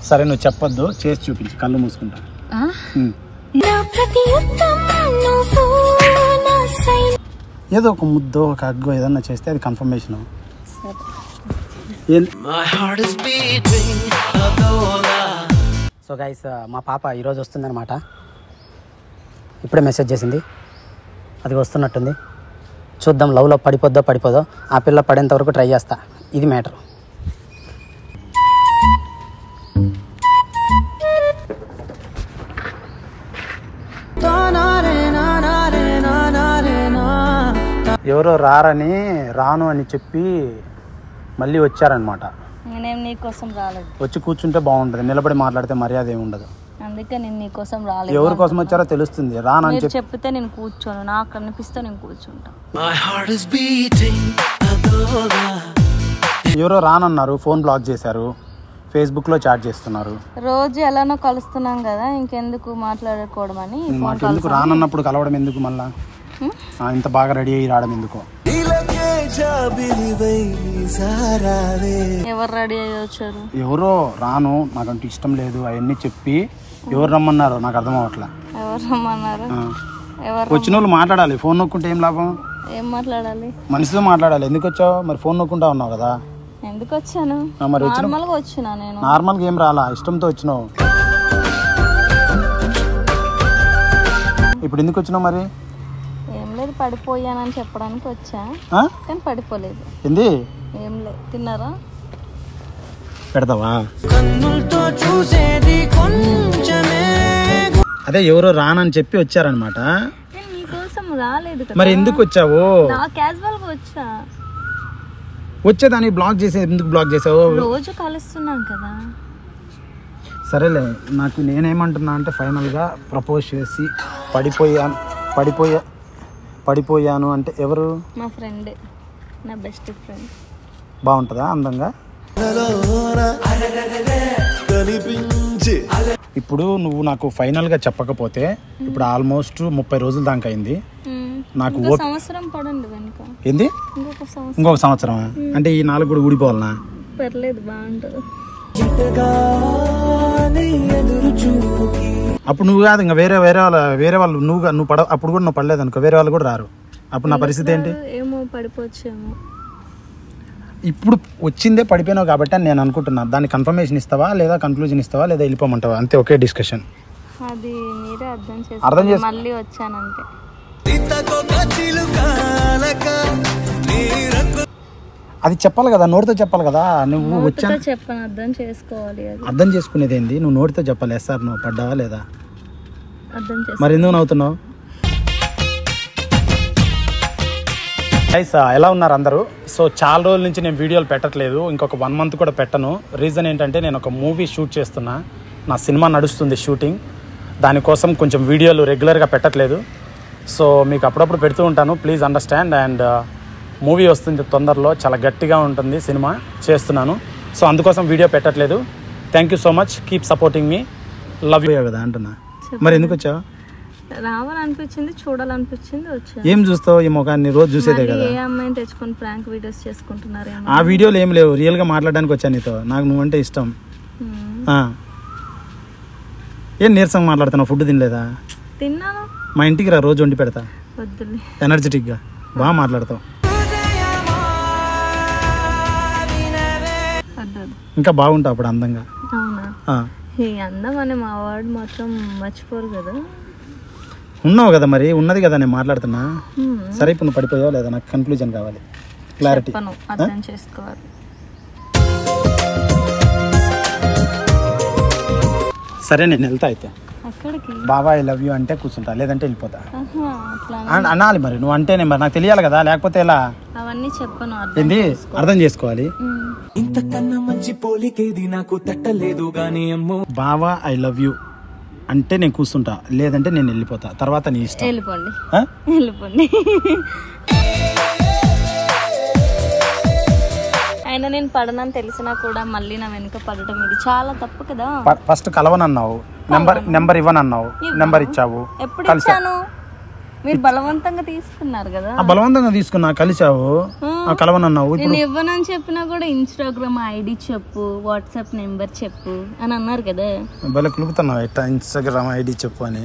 సరే నువ్వు చెప్పొద్దు చేసి చూపించు కళ్ళు మూసుకుంటా ఆ? ఉమ్. నా ప్రతి యుద్ధం నువ్వు నా సైన్యం ఏదో ఒక ముద్దో ఒక అగ్గో ఏదన్నా చేస్తే అది కన్ఫర్మేషన్ సరే సో గైస్ మా పాప ఈరోజు వస్తుందన్నమాట ఇప్పుడే మెసేజ్ చేసింది అది వస్తున్నట్టుంది చూద్దాం లవ్లో పడిపోద్దో పడిపోదో ఆ పిల్ల పడేంత వరకు ట్రై చేస్తా ఇది మ్యాటర్ ఎవరో రారని రాను అని చెప్పి మళ్ళీ వచ్చారనమాట నేనేం నీకోసం రాలేదు వచ్చి కూర్చుంటే బాగుంటుంది నిలబడి మాట్లాడితే మర్యాద ఏమి ఉండదు అందుకే నేను నీకోసం రాలేదు ఎవరి కోసం వచ్చారో తెలుస్తుంది రానని మీరు చెప్పి చెప్పితే నేను కూర్చోను నాకు అనిపిస్తే నేను కూర్చుంటా ఎవరో రానన్నారు ఫోన్ బ్లాక్ చేశారు ఫేస్బుక్లో చాట్ చేస్తున్నారు రోజు ఎలానో కలుస్తున్నాం కదా ఇంకెందుకు మాట్లాడుకోవడం అని ఫోన్ మాకెందుకు రానన్నప్పుడు కలవడం ఎందుకు మళ్ళా ఆ, ఇంత బాగా రెడీ అయ్యి రావడం ఎందుకు ఎవరు రెడీ అయ్యి వచ్చారు ఎవరో రాను నాకంటూ ఇష్టం లేదు అవన్నీ చెప్పి ఎవరు రమ్మన్నారు నాకు అర్థం అవ్వట్లే ఎవరు రమ్మన్నారు ఆ. ఎవరు వచ్చిన వాళ్ళు మాట్లాడాలి ఫోన్ నొక్కుంటే ఏం లాభం ఏం మాట్లాడాలి మనిషితో మాట్లాడాలి ఎందుకు వచ్చావు మరి ఫోన్ నొక్కుంటా ఉన్నావు కదా ఎందుకు వచ్చాను ఆ, మరి వచ్చిన నార్మల్గా వచ్చినా నేను నార్మల్గా ఏం రాలా ఇష్టంతో వచ్చినావు ఇప్పుడు ఎందుకు వచ్చినావు మరి ఏం లేదు పడిపోయానని చెప్పడానికి వచ్చా ఆ? కానీ పడిపోలేదు ఏంది ఏం లేదు తిన్నారా పెడతావా అదే ఎవరో రానని చెప్పి వచ్చారనమాట నేను నీకోసం రాలేదు కదా మరి ఎందుకు వచ్చావు నా క్యాజువల్ గా వచ్చా వచ్చేదాన్ని బ్లాక్ చేసే ఎందుకు బ్లాక్ చేసావు రోజు కలుస్తున్నాం కదా సరేలే నాకు నేనేమంటున్నా అంటే ఫైనల్గా ప్రపోజ్ చేసి పడిపోయాను పడిపోయా పడిపోయాను అంటే ఎవరు మా ఫ్రెండ్ నా బెస్ట్ ఫ్రెండ్ బాగుంటుందా అందంగా ఇప్పుడు నువ్వు నాకు ఫైనల్గా చెప్పకపోతే ఇప్పుడు ఆల్మోస్ట్ ముప్పై రోజుల దాకా అయింది నాకు ఇంకో ఓ సంవత్సరం పడండి వెనుక ఏంది ఇంకొక సంవత్సరం ఇంకొక సంవత్సరం అంటే ఈ నాలుగు కూడా ఊడిపోవాలనా పర్లేదు బాగుంటుంది అప్పుడు నువ్వు కాదు ఇంకా వేరే వేరే వాళ్ళ వేరే వాళ్ళు నువ్వు కా- నువ్వు పడ అప్పుడు కూడా నువ్వు పడలేదు అనుకో వేరే వాళ్ళు కూడా రారు అప్పుడు నా పరిస్థితి ఏంటి ఏమో పడిపోవచ్చేమో ఇప్పుడు వచ్చిందే పడిపోయినావు కాబట్టి అని నేను అనుకుంటున్నా దాన్ని కన్ఫర్మేషన్ ఇస్తావా లేదా కన్క్లూజన్ ఇస్తావా లేదా వెళ్ళిపోమంటావా అంతే ఒకే డిస్కషన్ అది మీరే అర్థం అర్థం చేసుకోండి చేసుకో- మళ్ళీ వచ్చానంటే అది చెప్పాలి కదా నోటితో చెప్పాలి కదా నువ్వు వచ్చా నోటితో చెప్పను అర్థం చేసుకోవాలి అది అర్థం చేసుకునేది ఏంది నువ్వు నోటితో చెప్పాలి ఎస్ సార్ నువ్వు పడ్డావా లేదా అర్థం చేసుకో మరి ఎందుకు నవ్వుతున్నావు గైస్ ఎలా ఉన్నారు అందరూ సో చాలా రోజుల నుంచి నేను వీడియోలు పెట్టట్లేదు ఇంకొక వన్ మంత్ కూడా పెట్టను రీజన్ ఏంటంటే నేను ఒక మూవీ షూట్ చేస్తున్నా నా సినిమా నడుస్తుంది షూటింగ్ దానికోసం కొంచెం వీడియోలు రెగ్యులర్గా పెట్టట్లేదు సో మీకు అప్పుడప్పుడు పెడుతూ ఉంటాను ప్లీజ్ అండర్స్టాండ్ అండ్ మూవీ వస్తుంది తొందరలో చాలా గట్టిగా ఉంటుంది సినిమా చేస్తున్నాను సో అందుకోసం వీడియో పెట్టట్లేదు thank you so much keep supporting మీ లవ్ యూ కదా అంటున్నా మరి ఎందుకు వచ్చావు రావాలనిపించింది చూడాలనిపించింది వచ్చా ఏం చూస్తావు ఈ ముఖాన్ని రోజు చూసేదే మళ్ళీ కదా ఏ అమ్మాయిని తెచ్చుకొని ప్రాంక్ వీడియోస్ చేసుకుంటున్నారేమో ఆ వీడియోలు ఏం లేవు రియల్గా మాట్లాడడానికి వచ్చాను నీతో నాకు నువ్వంటే ఇష్టం హ్మ్. ఆ. ఏం నీరసంగా మాట్లాడుతున్నావు ఫుడ్ తినలేదా తిన్నాను మా ఇంటికి రా రోజు వండి పెడతా వద్దులే ఎనర్జెటిక్గా బాగా మాట్లాడతావు వద్దు వద్దు. ఇంకా బాగుంటావు అప్పుడు అందంగా అవునా ఆ. ఈ అందం అనే మా వర్డ్ మాత్రం మర్చిపోరు కదా ఉన్నావు కదా మరి ఉన్నది కదా నేను మాట్లాడుతున్నా హ్మ్. సరే ఇప్పుడు నువ్వు పడిపోయావు లేదా నాకు కన్క్లూజన్ కావాలి క్లారిటీ చెప్పను అర్థం చేసుకోవాలి సరే నేను వెళ్తా అయితే అక్కడికి బాబా ఐ లవ్ యూ అంటే కూర్చుంటా లేదంటే వెళ్ళిపోతా ఆహా, అట్లా అన్- అనాలి మరి నువ్వు అంటేనే మరి నాకు తెలియాలి కదా లేకపోతే ఎలా అవన్నీ చెప్పను అర్థం ఏంది అర్థం చేసుకోవాలి హ్మ్. ఇంతకన్నా మంచి పోలికేది నాకు తట్టలేదు గాని అమ్మో బావా ఐ లవ్ యూ అంటే నేను కూర్చుంటా లేదంటే నేను వెళ్ళిపోతా తర్వాత నీ ఇష్టం వెళ్ళిపోండి ఆ? వెళ్ళిపోండి అయినా నేను పడనని తెలిసినా కూడా మళ్ళీ నా వెనుక పడటం ఇది చాలా తప్పు కదా ఫ- ఫస్ట్ కలవనన్నావు నెంబర్ నెంబర్ ఇవ్వనన్నావు నెంబర్ ఇచ్చావు ఎప్పుడు కలిసా ఇచ్చాను మీరు బలవంతంగా తీసుకున్నారు కదా ఆ బలవంతంగా తీసుకున్నా కలిసావు ఆ కలవనన్నావు ఇప్పుడు నేను ఇవ్వనని చెప్పినా కూడా ఇన్స్టాగ్రామ్ ఐడి చెప్పు వాట్సాప్ నెంబర్ చెప్పు అని అన్నారు కదా భలే కులుపుతున్నావు ఎట్టా ఇన్స్టాగ్రామ్ ఐడి చెప్పు అని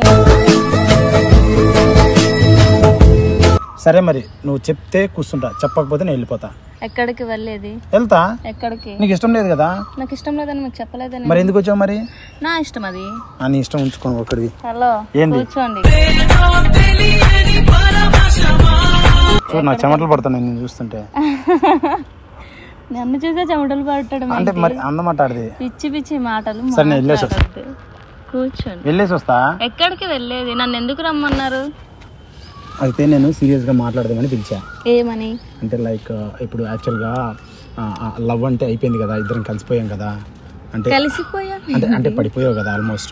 సరే మరి నువ్వు చెప్తే కూర్చుంటా చెప్పకపోతే నేను వెళ్ళిపోతా ఎక్కడికి వెళ్ళేది వెళ్తా ఎక్కడికి నీకు ఇష్టం లేదు కదా నాకు ఇష్టం లేదని మీకు చెప్పలేదని మరి ఎందుకు వచ్చావు మరి నా ఇష్టం అది ఆ, నీ ఇష్టం ఉంచుకోను ఒక్కడివి హలో ఏంది? కూర్చోండి చూడు నాకు చెమటలు పడుతున్నాయి నేను చూస్తుంటే నన్ను చూసే చెమటలు పట్టడం అంటే ఏంటి? మరి అందమాట ఆడిది పిచ్చి పిచ్చి మాటలు సరే, నేను వెళ్ళేసి వస్తా. మాట్లాడొద్దు. కూర్చోండి వెళ్ళేసి వస్తా ఎక్కడికి వెళ్ళేది నన్ను ఎందుకు రమ్మన్నారు అయితే నేను సీరియస్గా మాట్లాడదామని పిలిచా ఏమని అంటే లైక్ ఇప్పుడు యాక్చువల్గా లవ్ అంటే అయిపోయింది కదా ఇద్దరం కలిసిపోయాం కదా అంటే కలిసిపోయా అంటే అంటే పడిపోయావు కదా ఆల్మోస్ట్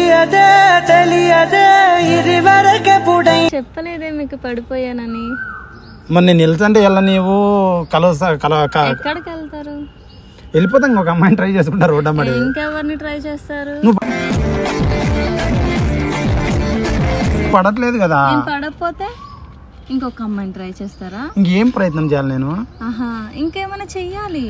చెప్పలేదే మీకు పడిపోయానని మరి నేను వెళ్తుంటే వెళ్ళ నీవు కలవసా కల క- ఎక్కడికి వెళ్తారు వెళ్ళిపోతాం ఒక అమ్మాయిని ట్రై చేసుకుంటారు రోడ్డు అమ్మడి ఇంకెవరిని ట్రై చేస్తారు నువ్వు పడట్లేదు కదా నేను పడకపోతే ఇంకొక అమ్మాయిని ట్రై చేస్తారా ఇంకేం ప్రయత్నం చేయాలి నేను ఆహా ఇంకేమైనా చెయ్యాలి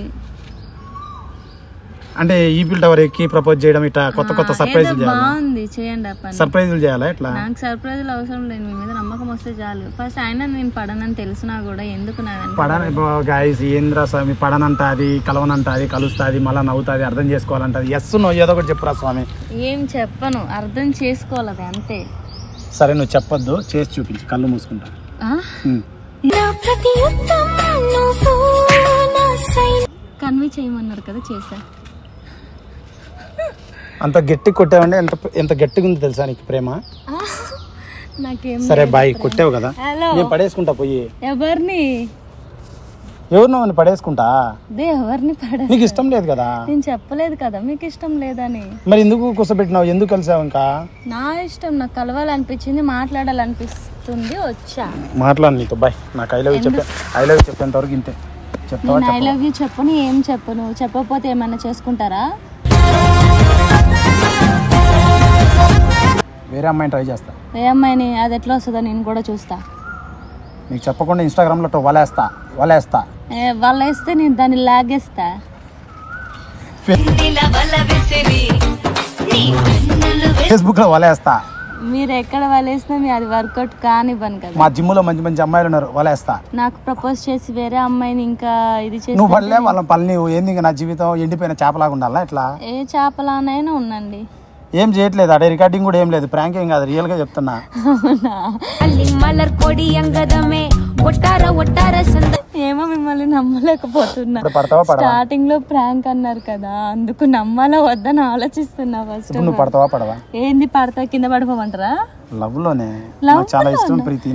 అంటే ఈ పిల్ టవర్ ఎక్కి ప్రపోజ్ చేయడం ఇట్లా కొత్త కొత్త ఏదో సర్ప్రైజులు చేయాలి బాగుంది చేయండి ఆ పని సర్ప్రైజులు చేయాలా ఇట్లా నాకు సర్ప్రైజ్లు అవసరం లేదు మీ మీద నమ్మకం వస్తే చాలు ఫస్ట్ అయినా నేను పడనని తెలిసినా కూడా ఎందుకు నా వెనక పడన గాయస్ ఏంద్రా స్వామి పడనంటాది కలవనంటాది కలుస్తుంది మళ్ళీ నవ్వుతుంది అర్థం చేసుకోవాలంటది ఎస్ నువ్వు ఏదో ఒకటి చెప్పురా స్వామి ఏం చెప్పను అర్థం చేసుకోవాలి అది అంతే సరే నువ్వు చెప్పొద్దు చేసి చూపించు కళ్ళు మూసుకుంటా ఆ? ఉమ్. నా ప్రతి యుద్ధం నువ్వు నా సైన్ కన్వే చేయమన్నారు కదా చేసా అంత గట్టి కొట్టావంటే ఎంత ఎంత గట్టిగా ఉంది తెలుసా నీకు ప్రేమ ఆ, నాకేం సరే బాయ్ కొట్టావు కదా హలో నేను పడేసుకుంటా పోయి ఎవరిని ఎవరినో అని పడేసుకుంటా దే ఎవరిని పడ నీకు ఇష్టం లేదు కదా నేను చెప్పలేదు కదా మీకు ఇష్టం లేదని మరి ఎందుకు కూర్చోబెట్టినావు ఎందుకు కలిసావు ఇంకా నా ఇష్టం నాకు కలవాలనిపించింది మాట్లాడాలనిపిస్తుంది వచ్చా మాట్లాడు నీతో బాయ్ నాకు ఐ లవ్ చెప్పే ఐ లవ్ చెప్పేంత వరకు ఇంతే చెప్తావా నేను ఐ చెప్పవా? లవ్ యూ చెప్పను ఏం చెప్పను చెప్పకపోతే ఏమన్నా చేసుకుంటారా వేరే అమ్మాయిని ట్రై చేస్తా ఏ అమ్మాయిని అది ఎట్లా వస్తుందో నేను కూడా చూస్తా నీకు చెప్పకుండా ఇన్స్టాగ్రామ్లో తో వలేస్తా వలేస్తా ఏ, వాళ్ళు వేస్తే నేను దాన్ని లాగేస్తా ఫేస్బుక్లో వలేస్తా మీరు ఎక్కడ వాళ్ళు వేసినా మీ అది వర్కౌట్ కానివ్వను కదా మా జిమ్లో మంచి మంచి అమ్మాయిలు ఉన్నారు వలేస్తా నాకు ప్రపోజ్ చేసి వేరే అమ్మాయిని ఇంకా ఇది చేసి నువ్వు పడలే వాళ్ళ పని ఏంది ఇంకా నా జీవితం ఎండిపోయిన చేపలాగా ఉండాలా ఇట్లా ఏ చేపలానైనా ఉండండి ఏం చేయట్లేదు అడే రికార్డింగ్ కూడా ఏం లేదు ప్రాంక్ ఏం కాదు రియల్ గా చెప్తున్నా అవునా ಅಲ್ಲಿ ಮಲರ್ ಕೊಡಿ ಅಂಗದಮೆ ಒಟ್ಟಾರ ಒಟ್ಟಾರ ಸಂದ ఏమో మిమ్మల్ని నమ్మలేకపోతున్నా ఇప్పుడు పడతావా పడవా స్టార్టింగ్ లో ప్రాంక్ అన్నారు కదా అందుకు నమ్మాలా వద్దని ఆలోచిస్తున్నా ఫస్ట్ ఇప్పుడు నువ్వు పడతావా పడవా ఏంది పడతా కింద పడిపోమంటారా లవ్ లోనే Love నాకు చాలా ఇష్టం ప్రీతి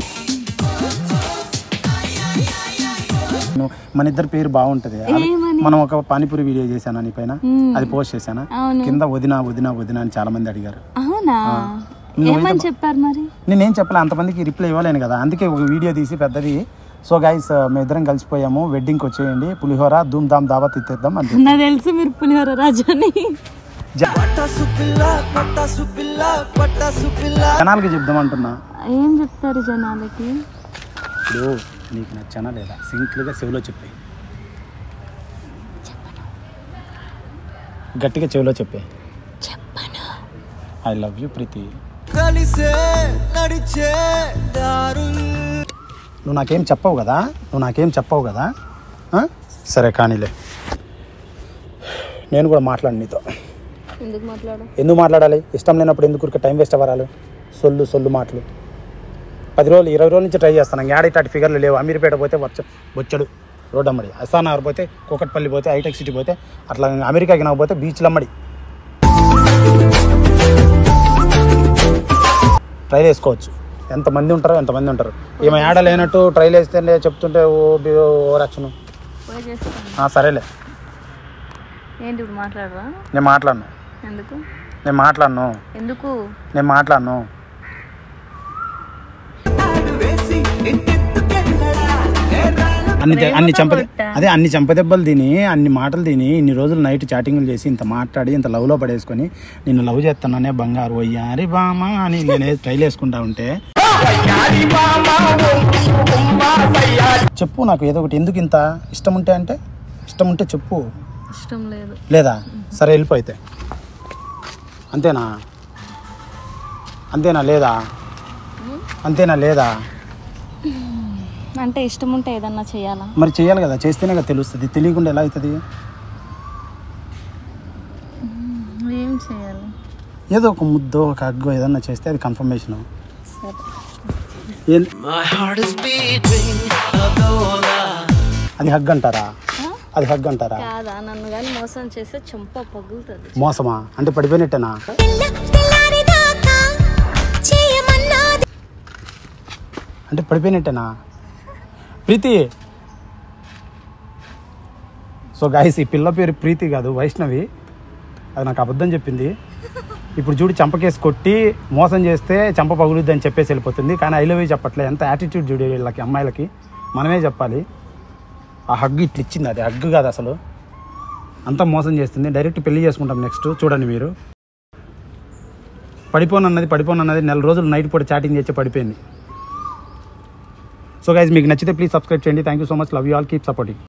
నువ్వు- మన ఇద్దరి పేరు బాగుంటది అది- ఏమని? మనం ఒక పానీపూరి వీడియో చేశానా నీ పైన మ్మ్. అది పోస్ట్ చేశానా అవును కింద వదిన వదిన వదిన అని చాలా మంది అడిగారు అవునా ఏమని చెప్పారు మరి నేనేం చెప్పలే అంతమందికి రిప్లై ఇవ్వలేను కదా అందుకే ఒక వీడియో తీసి పెద్దది సో గైస్ మేము ఇద్దరం కలిసిపోయాము వెడ్డింగ్కి వచ్చేయండి పులిహోర ధూమ్ ధామ్ దావత్ ఇచ్చేద్దాం అంతే నాకు తెలుసు మీరు పులిహోర రాజని జ- జనాలకి చెప్దాం అంటున్నా ఏం చెప్తారు జనాలకి ఇప్పుడు నీకు నచ్చానా లేదా సింపుల్గా చెవిలో చెప్పే గట్టిగా చెవిలో చెప్పే ఐ లవ్ యూ ప్రీతి నువ్వు నాకేం చెప్పవు కదా నువ్వు నాకేం చెప్పవు కదా ఆ? సరే కానీలే నేను కూడా మాట్లాడు నీతో ఎందుకు మాట్లాడు ఎందుకు మాట్లాడాలి ఇష్టం లేనప్పుడు ఎందుకు ఊరికే టైం వేస్ట్ అవ్వరాలు సొల్లు సొల్లు మాటలు పది రోజులు ఇరవై రోజుల నుంచి ట్రై చేస్తాను యాడ ఇట్లాంటి ఫిగర్లు లేవు అమీర్పేట పోతే వచ్చ బొచ్చడు రోడ్ అమ్మడి అసానగర్ పోతే కూకట్పల్లి పోతే హైటెక్ సిటీ పోతే అట్లా అమెరికాకి నాకు పోతే బీచ్లు అమ్మడి ట్రైల్ వేసుకోవచ్చు ఎంతమంది ఉంటారో ఎంతమంది ఉంటారు ఏమో యాడ లేనట్టు ట్రైల్ వేస్తే చెప్తుంటే ఓ బి- ఓ రక్షణ పోయి చేస్తాను సరేలే ఏంటి ఇప్పుడు మాట్లాడరా నేను మాట్లాడను ఎందుకు నేను మాట్లాడను ఎందుకు నేను మాట్లాడను అన్ని దె- అన్ని చంప అదే అన్ని చంపదెబ్బలు తిని అన్ని మాటలు తిని ఇన్ని రోజులు నైట్ చాటింగ్లు చేసి ఇంత మాట్లాడి ఇంత లవ్లో పడేసుకొని నిన్ను లవ్ చేస్తున్నానే బంగారు వయ్యారి బామా అని నేను ట్రైల్ వేసుకుంటా ఉంటే చెప్పు నాకు ఏదో ఒకటి ఎందుకు ఇంత ఇష్టం ఉంటే అంటే ఇష్టం ఉంటే చెప్పు ఇష్టం లేదు లేదా సరే వెళ్ళిపో అయితే అంతేనా అంతేనా లేదా అంతేనా లేదా అంటే ఇష్టం ఉంటే ఏదన్నా చేయాలా మరి చేయాలి కదా చేస్తేనే కదా తెలుస్తుంది తెలియకుండా ఎలా అవుతుంది ఏం చేయాలి ఏదో ఒక ముద్దో ఒక అగ్గో ఏదన్నా చేస్తే అది కన్ఫర్మేషన్ సరే ఏం అది హగ్ అంటారా అది హగ్ అంటారా కాదా నన్ను కానీ మోసం చేస్తే చెంప పగులుతుంది మోసమా అంటే పడిపోయినట్టేనా అంటే పడిపోయినట్టేనా ప్రీతి సో గాయస్ ఈ పిల్ల పేరు ప్రీతి కాదు వైష్ణవి అది నాకు అబద్ధం చెప్పింది ఇప్పుడు చూడు చంపకేసి కొట్టి మోసం చేస్తే చంప పగులుద్ది అని చెప్పేసి వెళ్ళిపోతుంది కానీ ఐ లవ్ యూ చెప్పట్లే ఎంత యాటిట్యూడ్ చూడు వీళ్ళకి అమ్మాయిలకి మనమే చెప్పాలి ఆ హగ్ ఇట్లా ఇచ్చింది అది హగ్ కాదు అసలు అంతా మోసం చేస్తుంది డైరెక్ట్ పెళ్లి చేసుకుంటాం నెక్స్ట్ చూడండి మీరు పడిపోనన్నది పడిపోనన్నది నెల రోజులు నైట్ పూట చాటింగ్ చేసి పడిపోయింది సో గైజ్ మీకు నచ్చితే ప్లీజ్ సబ్స్క్రైబ్ చేయండి thank you so much love you all keep supporting